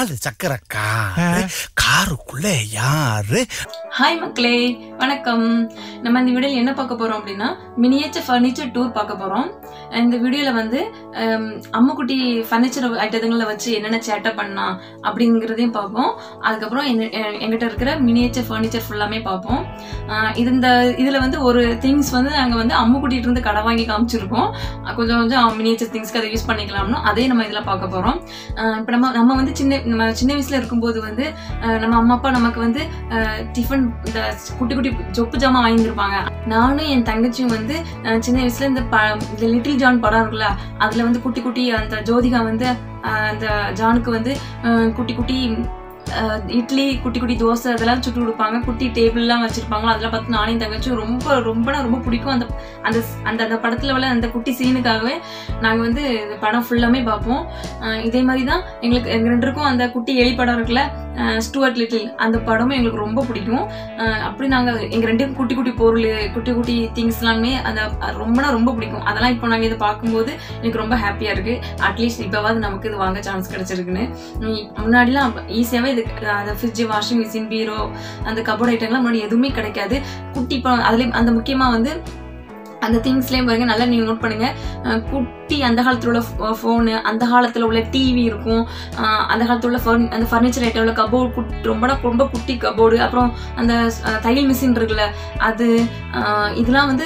நாலு சக்கர காரு காருக்குள்ள யாரு ஹாய் மக்களே வணக்கம் நம்ம இந்த வீடியோல என்ன பார்க்க போறோம் அப்படின்னா மினியேச்சர் ஃபர்னிச்சர் டூர் பார்க்க போறோம் இந்த வீடியோல வந்து ஹம், அம்முக்குட்டி ஃபர்னிச்சர் ஐட்டங்களை வச்சு என்னென்ன சேட்டை பண்ணலாம் அப்படிங்கிறதையும் பார்ப்போம் அதுக்கப்புறம் என்ன- எ- எங்கிட்ட இருக்கிற மினியேச்சர் ஃபர்னிச்சர் ஃபுல்லாமே பார்ப்போம் ஆஹ் இது இந்த இதுல வந்து ஒரு திங்ஸ் வந்து நாங்க வந்து அம்முக்குட்டிட்டு இருந்து கடை வாங்கி காமிச்சிருக்கோம் அஹ் கொஞ்சம் கொஞ்சம் மினியேச்சர் திங்ஸ்க்கு அதை யூஸ் பண்ணிக்கலாம்னு அதே நம்ம இதுல பார்க்க போறோம் ஆஹ் இப்ப நம்ம நம்ம வந்து சின்ன நம்ம சின்ன வயசுல இருக்கும்போது வந்து ஆஹ் நம்ம அம்மா அப்பா நமக்கு வந்து டிஃபன் இந்த குட்டி குட்டி சொப்பு ஜாமான் வாங்கியிருப்பாங்க நானும் என் தங்கச்சியும் வந்து அஹ், சின்ன வயசுல இந்த ப இந்த லிட்டில் ஜான் படம் இருக்குல்ல அதுல வந்து குட்டி குட்டி அந்த ஜோதிகா வந்து அஹ், அந்த ஜானுக்கு வந்து அஹ், குட்டி குட்டி அஹ், இட்லி குட்டி குட்டி தோசை அதெல்லாம் சுட்டு கொடுப்பாங்க குட்டி டேபிள்லாம் வச்சிருப்பாங்க அதெல்லாம் பார்த்து நானும் என் தங்கச்சியும் ரொம்ப ரொம்ப ரொம்ப பிடிக்கும் அந்த அந்த அந்த அந்த படத்துல உள்ள அந்த குட்டி சீனுக்காகவே நாங்க வந்து இந்த படம் ஃபுல்லாமே பார்ப்போம் அஹ், இதே மாதிரி தான் எங்களுக்கு எங்க ரெண்டுருக்கும் அந்த குட்டி எலி படம் இருக்குல்ல அஹ், ஸ்டூவர்ட் லிட்டில் அந்த படமும் எங்களுக்கு ரொம்ப பிடிக்கும் அஹ் அப்படி நாங்க எங்க ரெண்டு பேரும் குட்டி குட்டி பொருள் குட்டி குட்டி திங்ஸ் எல்லாமே அந்த அது ரொம்பனா ரொம்ப பிடிக்கும் அதெல்லாம் இப்போ நாங்க இதை பார்க்கும்போது எனக்கு ரொம்ப ஹாப்பியா இருக்கு அட்லீஸ்ட் இப்போவாது நமக்கு இது வாங்க சான்ஸ் கிடைச்சிருக்குன்னு உம் முன்னாடிலாம் ஈஸியாவே இது அந்த ஃப்ரிட்ஜ் வாஷிங் மிஷின் பீரோ அந்த கபோர்ட் ஐட்டம்லாம் முன்னாடி எதுவுமே கிடைக்காது குட்டி இப்போ அதுலயும் அந்த முக்கியமா வந்து அந்த திங்ஸ்லயும் பாருங்க நல்லா நீங்க நோட் பண்ணுங்க அஹ் குட்டி அந்த காலத்துல உள்ள ஃபோனு அந்த காலத்துல உள்ள டிவி இருக்கும் அஹ் அந்த காலத்துல உள்ள furn- அந்த ஃபர்னிச்சர் ஐட்டம் உள்ள கபோர்டு ரொம்ப ரொம்ப குட்டி கபோர்டு அப்புறம் அந்த அஹ், தையல் மிஷின் இருக்குல்ல அது அஹ், இதெல்லாம் வந்து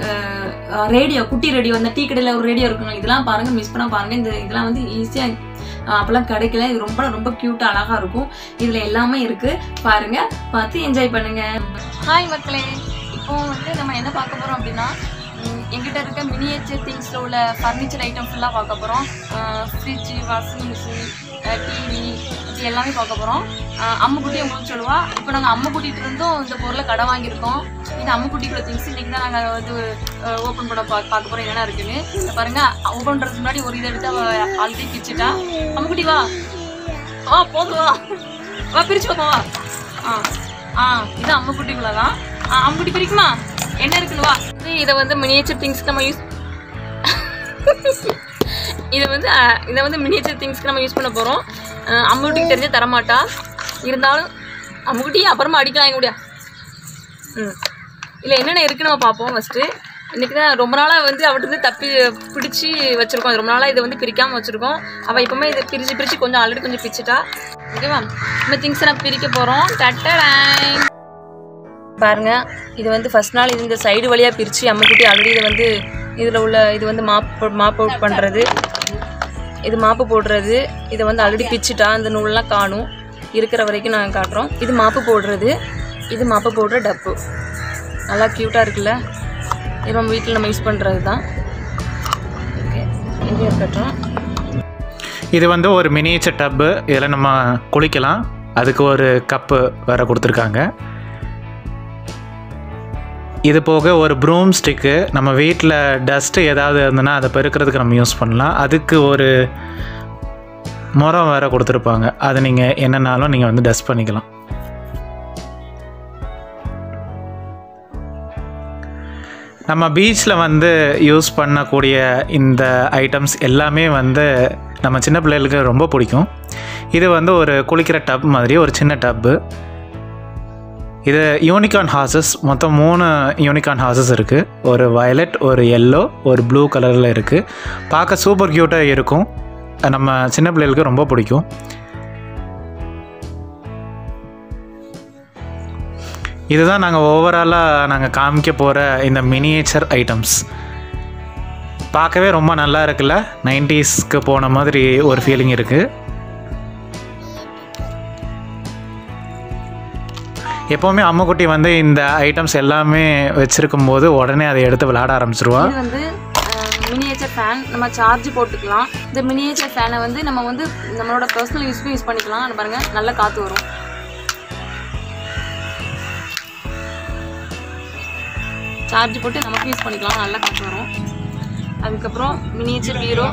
ரேடியோ குட்டி ரேடியோ அந்த டீ கடையில் ஒரு ரேடியோ இருக்குங்க இதெல்லாம் பாருங்க மிஸ் பண்ண பாருங்க இந்த இதெல்லாம் வந்து ஈஸியா அப்பெல்லாம் கிடைக்கல இது ரொம்ப ரொம்ப கியூட்டா அழகா இருக்கும் இதுல எல்லாமே இருக்கு பாருங்க பார்த்து என்ஜாய் பண்ணுங்க ஹாய் மக்களே இப்போ வந்து நம்ம என்ன பார்க்க போறோம் அப்படின்னா உம், எங்கிட்ட இருக்க மினியேச்சர் திங்ஸ்ல உள்ள ஃபர்னிச்சர் ஐட்டம் ஃபுல்லா பார்க்க போறோம் ஃப்ரிட்ஜ் வாஷிங் மிஷின் டிவி இது எல்லாமே பார்க்க போறோம் அஹ், அம்முக்குட்டி உங்களுக்கு சொல்லுவா இப்போ நாங்கள் அம்முக்குட்டிட்டு இருந்தும் இந்த பொருளை கடை வாங்கியிருக்கோம் இது அம்முக்குட்டிக்குள்ள திங்ஸ் இன்னைக்கு தான் நாங்கள் வந்து ஓப்பன் பண்ண பா பார்க்க போறோம் என்னென்ன இருக்குன்னு இதை பாருங்க ஓப்பன் பண்றதுக்கு முன்னாடி ஒரு இதை எடுத்து ஆல்ரெடி பிரிச்சுட்டா அம்முக்குட்டி வா வா போதும் வா வா பிரிச்சு பார்ப்போம் வா ஆ ஆ இது அம்முக்குட்டிக்குள்ள தான் ஆ அம்முக்குட்டி பிரிக்குமா என்ன இருக்குன்னு வா இதை வந்து மினியேச்சர் திங்ஸ் நம்ம யூஸ் இதை வந்து அஹ், இதை வந்து மினியேச்சர் திங்ஸ்க்கு நம்ம யூஸ் பண்ண போகிறோம் அம்முக்குட்டிக்கு தெரிஞ்ச தரமாட்டா இருந்தாலும் அம்முக்குட்டி அப்புறமா அடிக்கலாம் எங்க முடியா ம் இல்லை என்னென்ன இருக்குன்னு நம்ம பார்ப்போம் ஃபஸ்ட்டு இன்னைக்கு தான் ரொம்ப நாளாக வந்து அவர்கிட்ட இருந்து தப்பி பிடிச்சி வச்சுருக்கோம் ரொம்ப நாளாக இதை வந்து பிரிக்காமல் வச்சுருக்கோம் அவள் இப்போமே இதை பிரித்து பிரித்து கொஞ்சம் ஆல்ரெடி கொஞ்சம் பிரிச்சுட்டா ஓகேவா இந்த திங்ஸை நான் பிரிக்க போகிறோம் டட்டடாய் பாருங்க இது வந்து ஃபர்ஸ்ட் நாள் இது இந்த சைடு வழியாக பிரித்து அம்முக்குட்டி ஆல்ரெடி இதை வந்து இதில் உள்ள இது வந்து மாப் மாப் அவுட் பண்ணுறது இது மாப்பு போடுறது இதை வந்து ஆல்ரெடி பிச்சுட்டா அந்த நூல்லாம் காணும் இருக்கிற வரைக்கும் நாங்கள் காட்டுறோம் இது மாப்பு போடுறது இது மாப்பு போடுற டப்பு நல்லா க்யூட்டாக இருக்குல்ல இது நம்ம வீட்டில் நம்ம யூஸ் பண்ணுறது தான் ஓகே இது இருக்கட்டும் இது வந்து ஒரு மினியேச்சர் டப்பு இதில் நம்ம குளிக்கலாம் அதுக்கு ஒரு கப்பு வேறு கொடுத்துருக்காங்க இது போக ஒரு ப்ரூம் ஸ்டிக்கு நம்ம வீட்டில் டஸ்ட்டு ஏதாவது இருந்ததுன்னா அதை பெருக்கிறதுக்கு நம்ம யூஸ் பண்ணலாம் அதுக்கு ஒரு முறம் வேறு கொடுத்துருப்பாங்க அதை நீங்கள் என்னன்னாலும் நீங்கள் வந்து டஸ்ட் பண்ணிக்கலாம் நம்ம பீச்சில் வந்து யூஸ் பண்ணக்கூடிய இந்த ஐட்டம்ஸ் எல்லாமே வந்து நம்ம சின்ன பிள்ளைகளுக்கு ரொம்ப பிடிக்கும் இது வந்து ஒரு குளிக்கிற டப் மாதிரி ஒரு சின்ன டப்பு இது யூனிகார்ன் ஹார்சஸ் மொத்தம் மூணு யூனிகார்ன் ஹார்சஸ் இருக்குது ஒரு வயலட் ஒரு எல்லோ ஒரு ப்ளூ கலரில் இருக்குது பார்க்க சூப்பர் க்யூட்டாக இருக்கும் நம்ம சின்ன பிள்ளைகளுக்கு ரொம்ப பிடிக்கும் இதுதான் நாங்கள் ஓவராலாக நாங்கள் காமிக்க போகிற இந்த மினியேச்சர் ஐட்டம்ஸ் பார்க்கவே ரொம்ப நல்லா இருக்குல்ல நைன்டிஸ்க்கு போன மாதிரி ஒரு ஃபீலிங் இருக்குது எப்போவுமே அம்முக்குட்டி வந்து இந்த ஐட்டம்ஸ் எல்லாமே வச்சுருக்கும் போது உடனே அதை எடுத்து விளையாட ஆரம்பிச்சிருவா இது வந்து மினியேச்சர் ஃபேன் நம்ம சார்ஜ் போட்டுக்கலாம் இந்த மினியேச்சர் ஃபேனை வந்து நம்ம வந்து நம்மளோட பர்சனல் யூஸ்க்கு யூஸ் பண்ணிக்கலாம் அது பாருங்க நல்ல காற்று வரும் சார்ஜ் போட்டு நமக்கு யூஸ் பண்ணிக்கலாம் நல்ல காற்று வரும் அதுக்கப்புறம் மினியேச்சர் பீரோ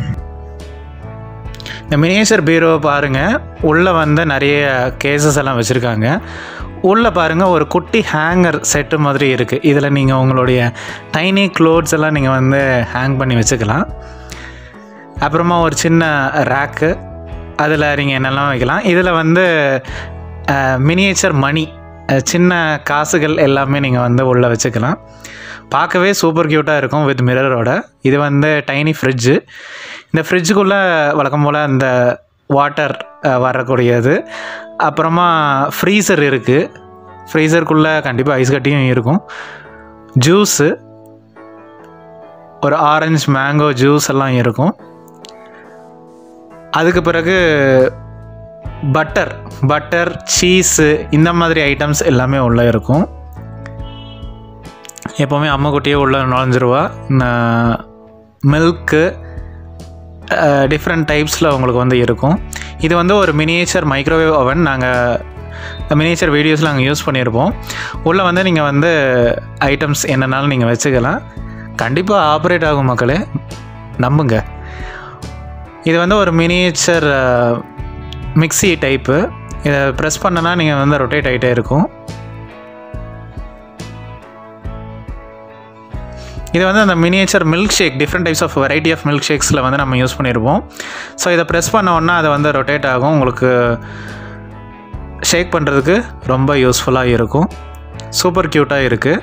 இந்த மினியேச்சர் பீரோ பாருங்கள் உள்ளே வந்து நிறைய கேசஸ் எல்லாம் வச்சுருக்காங்க உள்ளே பாருங்கள் ஒரு குட்டி ஹேங்கர் செட்டு மாதிரி இருக்குது இதில் நீங்கள் உங்களுடைய டைனி க்ளோத்ஸ் எல்லாம் நீங்கள் வந்து ஹேங் பண்ணி வச்சுக்கலாம் அப்புறமா ஒரு சின்ன ரேக்கு அதில் நீங்கள் என்னெல்லாம் வைக்கலாம் இதில் வந்து மினியேச்சர் மணி சின்ன காசுகள் எல்லாமே நீங்கள் வந்து உள்ளே வச்சுக்கலாம் பார்க்கவே சூப்பர் க்யூட்டாக இருக்கும் வித் மிரரோட இது வந்து டைனி ஃப்ரிட்ஜு இந்த ஃப்ரிட்ஜுக்குள்ளே வழக்கம் போல் அந்த வாட்டர் வரக்கூடியது அப்புறமா ஃப்ரீசர் இருக்குது ஃப்ரீசருக்குள்ளே கண்டிப்பாக ஐஸ் கட்டியும் இருக்கும் ஜூஸு ஒரு ஆரஞ்சு மேங்கோ ஜூஸ் எல்லாம் இருக்கும் அதுக்கு பிறகு பட்டர் பட்டர் சீஸு இந்த மாதிரி ஐட்டம்ஸ் எல்லாமே உள்ளே இருக்கும் எப்போவுமே அம்மைக்குட்டியே உள்ளே நுழைஞ்சிருவா மில்க்கு டிஃப்ரெண்ட் டைப்ஸில் உங்களுக்கு வந்து இருக்கும் இது வந்து ஒரு மினியேச்சர் மைக்ரோவேவ் ஓவன் நாங்கள் மினியேச்சர் வீடியோஸில் நாங்கள் யூஸ் பண்ணியிருப்போம் உள்ளே வந்து நீங்கள் வந்து ஐட்டம்ஸ் என்னன்னாலும் நீங்கள் வச்சுக்கலாம் கண்டிப்பாக ஆப்ரேட் ஆகும் மக்களே நம்புங்க இது வந்து ஒரு மினியேச்சர் மிக்ஸி டைப்பு இதை ப்ரெஸ் பண்ணனா நீங்கள் வந்து ரொட்டேட் ஆகிட்டே இருக்கும் இது வந்து அந்த miniature milkshake different types of variety of மில்க் ஷேக்ஸில் வந்து நம்ம யூஸ் பண்ணியிருப்போம் ஸோ இதை ப்ரெஸ் பண்ண உடனே அது வந்து ரொட்டேட் ஆகும் உங்களுக்கு ஷேக் பண்ணுறதுக்கு ரொம்ப யூஸ்ஃபுல்லாக இருக்கும் சூப்பர் க்யூட்டாக இருக்குது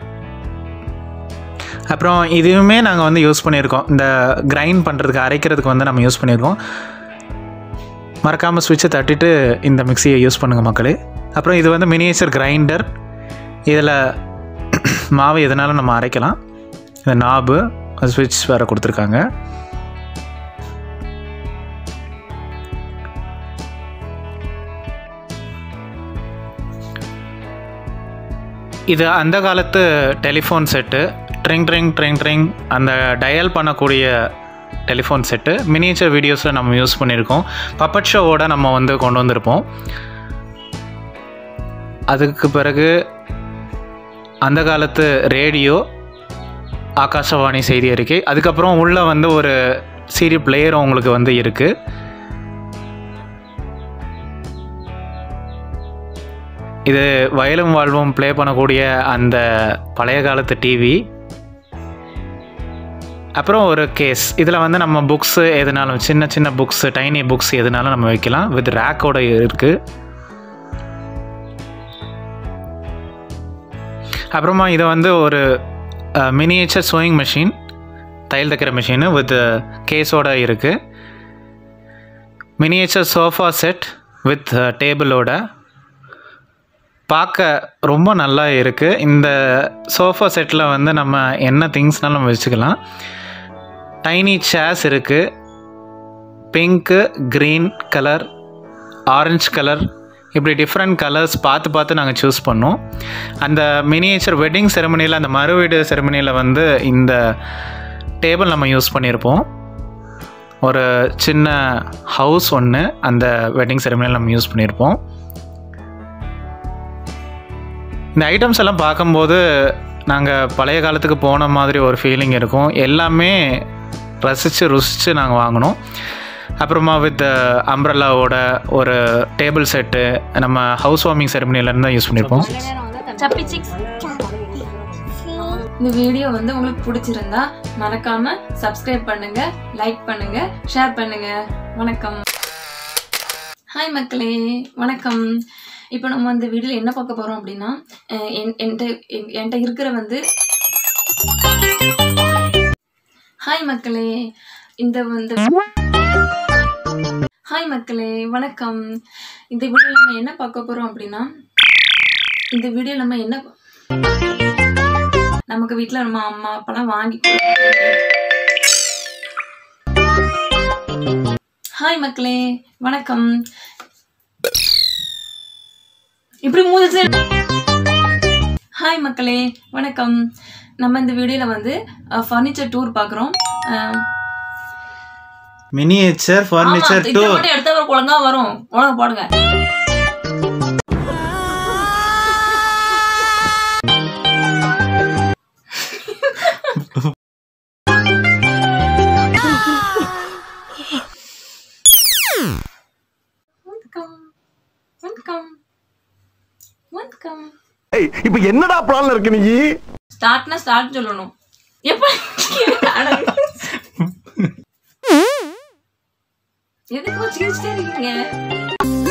அப்புறம் இதுவுமே நாங்கள் வந்து யூஸ் பண்ணியிருக்கோம் இந்த கிரைண்ட் பண்ணுறதுக்கு அரைக்கிறதுக்கு வந்து நம்ம யூஸ் பண்ணியிருக்கோம் மறக்காமல் ஸ்விட்சை தட்டிட்டு இந்த மிக்சியை யூஸ் பண்ணுங்கள் மக்களே அப்புறம் இது வந்து மினியேச்சர் கிரைண்டர் இதில் மாவு எதனாலும் நம்ம அரைக்கலாம் இந்த நாபு ஸ்விட்ச் வேறு கொடுத்துருக்காங்க இது அந்த காலத்து டெலிஃபோன் செட்டு ட்ரிங் ட்ரிங் ட்ரிங் ட்ரிங் அந்த டயல் பண்ணக்கூடிய டெலிஃபோன் செட்டு மினியேச்சர் வீடியோஸில் நம்ம யூஸ் பண்ணியிருக்கோம் பப்பட் ஷோவோட நம்ம வந்து கொண்டு வந்திருப்போம் அதுக்கு பிறகு அந்த காலத்து ரேடியோ ஆகாசவாணி செய்தி அறிக்கை அதுக்கப்புறம் உள்ளே வந்து ஒரு சீரி பிளேயரும் உங்களுக்கு வந்து இருக்குது இது வயலும் வாழ்வும் ப்ளே பண்ணக்கூடிய அந்த பழைய காலத்து டிவி அப்புறம் ஒரு கேஸ் இதில் வந்து நம்ம புக்ஸு எதுனாலும் சின்ன சின்ன புக்ஸு டைனி புக்ஸ் எதுனாலும் நம்ம வைக்கலாம் வித் ரேக்கோட இருக்குது அப்புறமா இது வந்து ஒரு மினியேச்சர் சோயிங் மிஷின் தையல் தைக்கிற மிஷின் வித் கேஸோட இருக்குது மினியேச்சர் சோஃபா செட் வித் டேபிளோட பார்க்க ரொம்ப நல்லா இருக்குது இந்த சோஃபா செட்டில் வந்து நம்ம என்ன திங்ஸ்னாலும் நம்ம வச்சுக்கலாம் டைனி சேர்ஸ் இருக்குது pink green colour orange colour இப்படி டிஃப்ரெண்ட் கலர்ஸ் பார்த்து பார்த்து நாங்கள் சூஸ் பண்ணோம் அந்த மினியேச்சர் வெட்டிங் செரமனியில் அந்த மறுவீடு செரமனியில் வந்து இந்த டேபிள் நம்ம யூஸ் பண்ணியிருப்போம் ஒரு சின்ன ஹவுஸ் ஒன்று அந்த வெட்டிங் செரமனியில் நம்ம யூஸ் பண்ணியிருப்போம் இந்த ஐட்டம்ஸ் எல்லாம் பார்க்கும்போது நாங்கள் பழைய காலத்துக்கு போன மாதிரி ஒரு ஃபீலிங் இருக்கும் எல்லாமே ரசித்து ருசித்து நாங்கள் வாங்கினோம் அப்புறமா வித் அம்ப்ரல்லாவோட ஒரு டேபிள் செட்டு நம்ம ஹவுஸ் வார்மிங் செரமனிலேருந்து தான் யூஸ் பண்ணியிருப்போம் சப்பி சிக்ஸ் இந்த வீடியோ வந்து உங்களுக்கு பிடிச்சிருந்தா மறக்காம சப்ஸ்கிரைப் பண்ணுங்க லைக் பண்ணுங்க ஷேர் பண்ணுங்க வணக்கம் ஹாய் மக்களே வணக்கம் இப்போ நம்ம இந்த வீடியோல என்ன பார்க்க போறோம் அப்படின்னா அஹ் என்- என்கிட்ட என்- என்கிட்ட இருக்கிற வந்து ஹாய் மக்களே இந்த வந்து ஹாய் மக்களே வணக்கம் இந்த வீடியோ நம்ம என்ன பார்க்க போறோம் அப்படின்னா இந்த வீடியோ நம்ம என்ன நமக்கு வீட்ல நம்ம அம்மா அப்பெல்லாம் வாங்கி ஹாய் மக்களே வணக்கம் இப்படி மூஞ்சி ஹாய் மக்களே வணக்கம் நம்ம இந்த வீடியோல வந்து ஃபர்னிச்சர் டூர் பார்க்குறோம் மினியேச்சர் ஃபர்னிச்சர் இது டூர் மட்டும் எடுத்தா ஒரு ஒழுங்கா வரும் ஒழுங்கா போடுங்க வணக்கம் வணக்கம் வணக்கம் ஏய் இப்ப என்னடா பிளான்ல இருக்கு நீ ஸ்டார்ட்னா ஸ்டார்ட் சொல்லணும் எப்ப எதுக்கு சிரிச்சுட்டே இருக்கீங்க